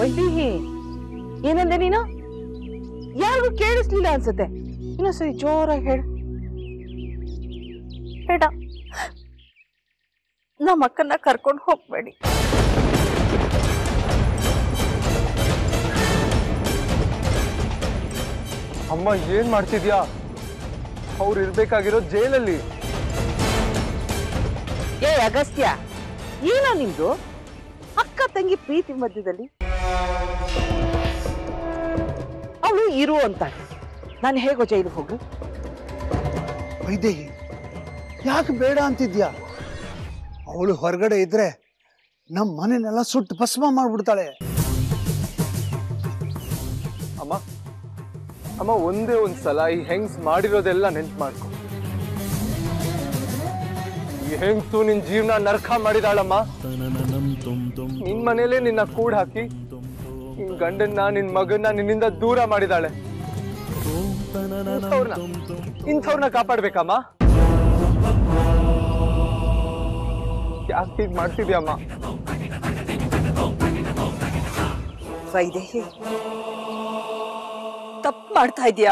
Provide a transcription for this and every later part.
ವೈದೇಹಿ ಏನಂದೆ ನೀನು ಯಾರಿಗೂ ಕೇಳಿಸ್ಲಿಲ್ಲ ಅನ್ಸುತ್ತೆ ಇನ್ನೊಂದ್ಸರಿ ಜೋರಾಗಿ ಹೇಳು ಬೇಡ ನಮ್ಮ ಅಕ್ಕನ ಕರ್ಕೊಂಡು ಹೋಗ್ಬೇಡಿ ಅಮ್ಮ ಏನ್ ಮಾಡ್ತಿದ್ಯಾ ಅವ್ರು ಇರ್ಬೇಕಾಗಿರೋ ಜೈಲಲ್ಲಿ ಏ ಅಗಸ್ತ್ಯ ಏನೋ ನಿಮ್ದು ಅಕ್ಕ ತಂಗಿ ಪ್ರೀತಿ ಮಧ್ಯದಲ್ಲಿ ಅವಳು ಇರು ಅಂತಾಳೆ ನಾನು ಹೇಗೋ ಜೈಲಿಗೆ ಹೋಗು ವೈದೇಹಿ ಯಾಕೆ ಬೇಡ ಅಂತಿದ್ಯಾ ಅವಳು ಹೊರಗಡೆ ಇದ್ರೆ ನಮ್ಮ ಮನೆನೆಲ್ಲ ಸುಟ್ಟು ಭಸ್ಮ ಮಾಡ್ಬಿಡ್ತಾಳೆ ಅಮ್ಮ ಅಮ್ಮ ಒಂದೇ ಒಂದ್ ಸಲ ಈ ಹೆಂಗ್ಸ್ ಮಾಡಿರೋದೆಲ್ಲ ನೆನ್ಪು ಮಾಡ್ಕೊ ಈ ಹೆಂಗ್ಸು ನಿನ್ ಜೀವನ ನರಕ ಮಾಡಿದಾಳಮ್ಮ ನಿನ್ ಮನೇಲೆ ನಿನ್ನ ಕೂಡ್ ಹಾಕಿ ನಿನ್ ಗಂಡನ್ನ ನಿನ್ ಮಗನ್ನ ನಿನ್ನಿಂದ ದೂರ ಮಾಡಿದಾಳೆ ಇಂಥವ್ರ್ನ ಇಂಥವ್ರನ್ನ ಕಾಪಾಡ್ಬೇಕಮ್ಮ ಯಾಕೆ ಹೀಗ್ ಮಾಡ್ತಿದ್ಯಮ್ಮ ವೈದೇಹಿ ತಪ್ಪು ಮಾಡ್ತಾ ಇದೀಯಾ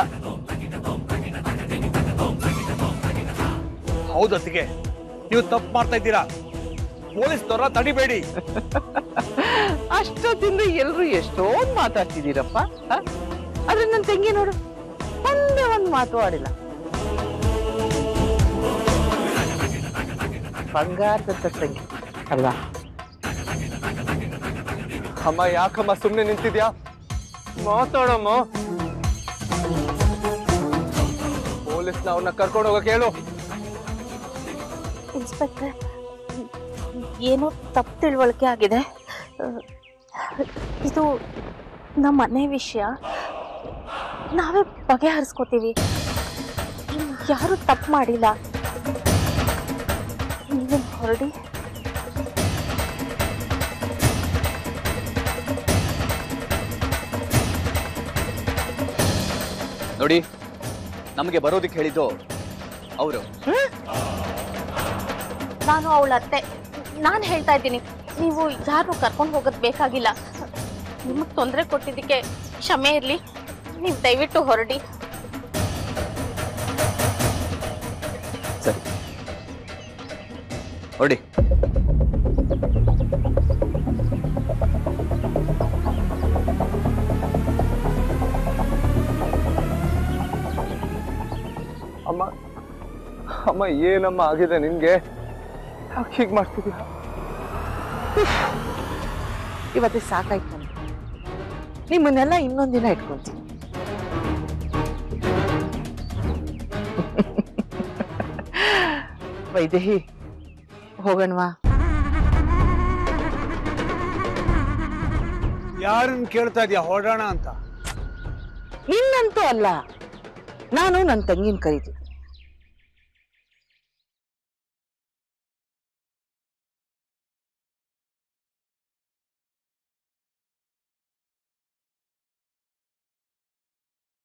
ಹೌದತ್ತಿಗೆ ನೀವು ತಪ್ಪು ಮಾಡ್ತಾ ಇದ್ದೀರಾ ಪೊಲೀಸ್ನವ್ರ ತಡಿಬೇಡಿ ಅಷ್ಟೊತ್ತಿಂದ ಎಲ್ರು ಎಷ್ಟೊಂದು ಮಾತಾಡ್ತಿದ್ದೀರಪ್ಪ ಹ? ಆದ್ರೆ ನನ್ನ ತಂಗಿ ನೋಡು ಒಂದೇ ಒಂದು ಮಾತು ಆಡಿಲ್ಲ ಬಂಗಾರದ ತಂಗಿ ಅಲ್ವಾ ಅಮ್ಮ ಯಾಕಮ್ಮ ಸುಮ್ನೆ ನಿಂತಿದ್ಯಾ ಮಾತಾಡಮ್ಮ ಪೊಲೀಸ್ನ ಅವ್ರನ್ನ ಕರ್ಕೊಂಡು ಹೋಗಕ್ ಹೇಳು ಇನ್ಸ್ಪೆಕ್ಟ್ರೆ ಏನೋ ತಪ್ಪು ತಿಳುವಳಿಕೆ ಆಗಿದೆ ಆ, ಇದು ನಮ್ಮ ಮನೆ ವಿಷಯ ನಾವೇ ಬಗೆಹರಿಸ್ಕೋತೀವಿ ಯಾರು ತಪ್ಪು ಮಾಡಿಲ್ಲ ನೀವೇ ಹೊರಡಿ ನೋಡಿ ನಮಗೆ ಬರೋದಕ್ಕೆ ಹೇಳಿದ್ದು ಅವರು ನಾನು ಅವಳ ಅತ್ತೆ ನಾನು ಹೇಳ್ತಾ ಇದ್ದೀನಿ ನೀವು ಯಾರನ್ನು ಕರ್ಕೊಂಡು ಹೋಗೋದು ಬೇಕಾಗಿಲ್ಲ ನಿಮಗೆ ತೊಂದರೆ ಕೊಟ್ಟಿದ್ದಕ್ಕೆ ಕ್ಷಮೆ ಇರಲಿ ನೀವು ದಯವಿಟ್ಟು ಹೊರಡಿ ಸರಿ ಹೊಡಿ ಅಮ್ಮ ಅಮ್ಮ ಏನಮ್ಮ ಆಗಿದೆ ನಿನ್ಗೆ ಯಾಕೆ ಹೀಗ್ ಮಾಡ್ತಿದ್ಯಾ ಇವತ್ತೇ ಸಾಕಾಯ್ತು ನನಗೆ ನಿಮ್ಮನ್ನೆಲ್ಲ ಇನ್ನೊಂದಿನ ಇಟ್ಕೊಂತೀನಿ ವೈದೇಹಿ ಹೋಗೋಣವಾ ಯಾರನ್ನ ಕೇಳ್ತಾ ಇದೀಯ ಹೊರಡೋಣ ಅಂತ ನಿನ್ನಂತೂ ಅಲ್ಲ ನಾನು ನನ್ನ ತಂಗಿನ ಕರಿತೀನಿ